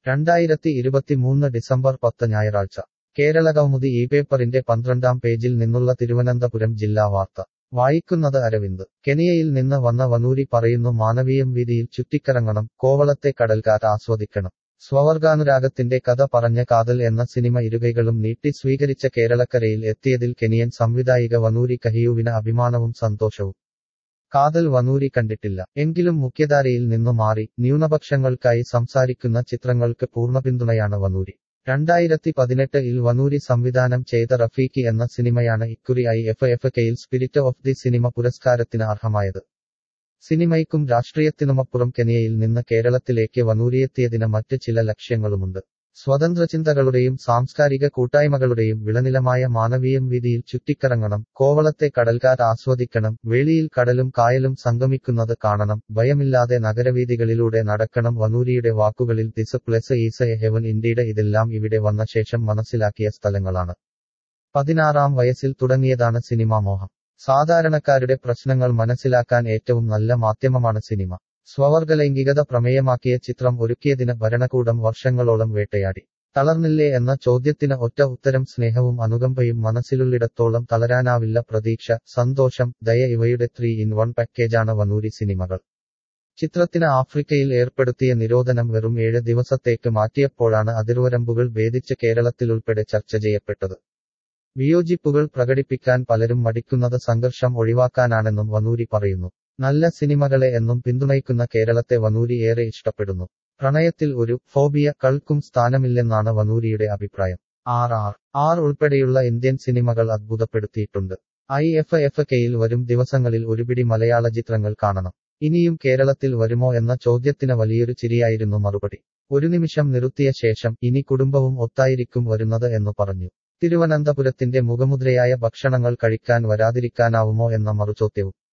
രണ്ടായിരത്തി ഇരുപത്തിമൂന്ന് ഡിസംബർ പത്ത് ഞായറാഴ്ച കേരളകൗമുദി ഈ പേപ്പറിന്റെ പന്ത്രണ്ടാം പേജിൽ നിന്നുള്ള തിരുവനന്തപുരം ജില്ലാ വാർത്ത വായിക്കുന്നത് അരവിന്ദ് കെനിയയിൽ നിന്ന് വന്ന വനൂരി പറയുന്നു മാനവീയം വീതിയിൽ ചുറ്റിക്കറങ്ങണം കോവളത്തെ കടൽക്കാറ്റ് ആസ്വദിക്കണം സ്വവർഗാനുരാഗത്തിന്റെ കഥ പറഞ്ഞ കാതൽ എന്ന സിനിമ ഇരുകൈകളും നീട്ടി സ്വീകരിച്ച കേരളക്കരയിൽ എത്തിയതിൽ കെനിയൻ സംവിധായിക വനൂരി കഹിയുവിന് അഭിമാനവും സന്തോഷവും കാതൽ വനൂരി കണ്ടിട്ടില്ല എങ്കിലും മുഖ്യധാരയിൽ നിന്നു മാറി ന്യൂനപക്ഷങ്ങൾക്കായി സംസാരിക്കുന്ന ചിത്രങ്ങൾക്ക് പൂർണ്ണ പിന്തുണയാണ് വനൂരി രണ്ടായിരത്തി പതിനെട്ട് ഇൽ വനൂരി സംവിധാനം ചെയ്ത റഫീഖി എന്ന സിനിമയാണ് ഇക്കുറി ഐ എഫ് എഫ് കെയിൽ സ്പിരിറ്റ് ഓഫ് ദി സിനിമ പുരസ്കാരത്തിന് അർഹമായത് സിനിമയ്ക്കും രാഷ്ട്രീയത്തിനുമപ്പുറം കെനിയയിൽ നിന്ന് കേരളത്തിലേക്ക് വനൂരിയെത്തിയതിന് മറ്റ് ചില ലക്ഷ്യങ്ങളുമുണ്ട് സ്വതന്ത്രചിന്തകളുടെയും സാംസ്കാരിക കൂട്ടായ്മകളുടെയും വിളനിലമായ മാനവീയം വീതിയിൽ ചുറ്റിക്കറങ്ങണം കോവളത്തെ കടൽക്കാറ്റ് ആസ്വദിക്കണം വേളിയിൽ കടലും കായലും സംഗമിക്കുന്നത് കാണണം ഭയമില്ലാതെ നഗരവീഥികളിലൂടെ നടക്കണം വനൂരിയുടെ വാക്കുകളിൽ this place is a heaven ഇന്ത്യയുടെ ഇതെല്ലാം ഇവിടെ വന്ന ശേഷം മനസ്സിലാക്കിയ സ്ഥലങ്ങളാണ് പതിനാറാം വയസ്സിൽ തുടങ്ങിയതാണ് സിനിമാ മോഹം സാധാരണക്കാരുടെ പ്രശ്നങ്ങൾ മനസ്സിലാക്കാൻ ഏറ്റവും നല്ല മാധ്യമമാണ് സിനിമ സ്വവർഗലൈംഗികത പ്രമേയമാക്കിയ ചിത്രം ഒരുക്കിയതിന് ഭരണകൂടം വർഷങ്ങളോളം വേട്ടയാടി തളർന്നില്ലേ എന്ന ചോദ്യത്തിന് ഒറ്റ ഉത്തരം സ്നേഹവും അനുകമ്പയും മനസ്സിലുള്ളിടത്തോളം തളരാനാവില്ല പ്രതീക്ഷ സന്തോഷം ദയ ഇവയുടെ ത്രീ ഇൻ വൺ പാക്കേജാണ് വനൂരി സിനിമകൾ ചിത്രത്തിന് ആഫ്രിക്കയിൽ ഏർപ്പെടുത്തിയ നിരോധനം വെറും ഏഴ് ദിവസത്തേക്ക് മാറ്റിയപ്പോഴാണ് അതിർവരമ്പുകൾ ഭേദിച്ച് കേരളത്തിലുൾപ്പെടെ ചർച്ച ചെയ്യപ്പെട്ടത് വിയോജിപ്പുകൾ പ്രകടിപ്പിക്കാൻ പലരും മടിക്കുന്നത് സംഘർഷം ഒഴിവാക്കാനാണെന്നും വനൂരി പറയുന്നു നല്ല സിനിമകളെ എന്നും പിന്തുണയ്ക്കുന്ന കേരളത്തെ വനൂരി ഏറെ ഇഷ്ടപ്പെടുന്നു പ്രണയത്തിൽ ഒരു ഫോബിയ കൾക്കും സ്ഥാനമില്ലെന്നാണ് വനൂരിയുടെ അഭിപ്രായം ആർ ആർ ആർ ഉൾപ്പെടെയുള്ള ഇന്ത്യൻ സിനിമകൾ അത്ഭുതപ്പെടുത്തിയിട്ടുണ്ട് ഐ എഫ് എഫ് കെയിൽ വരും ദിവസങ്ങളിൽ ഒരുപിടി മലയാള ചിത്രങ്ങൾ കാണണം ഇനിയും കേരളത്തിൽ വരുമോ എന്ന ചോദ്യത്തിന് വലിയൊരു ചിരിയായിരുന്നു മറുപടി ഒരു നിമിഷം നിർത്തിയ ശേഷം ഇനി കുടുംബവും ഒത്തായിരിക്കും വരുന്നത് എന്നു പറഞ്ഞു തിരുവനന്തപുരത്തിന്റെ മുഖമുദ്രയായ ഭക്ഷണങ്ങൾ കഴിക്കാൻ വരാതിരിക്കാനാവുമോ എന്ന മറുചോദ്യവും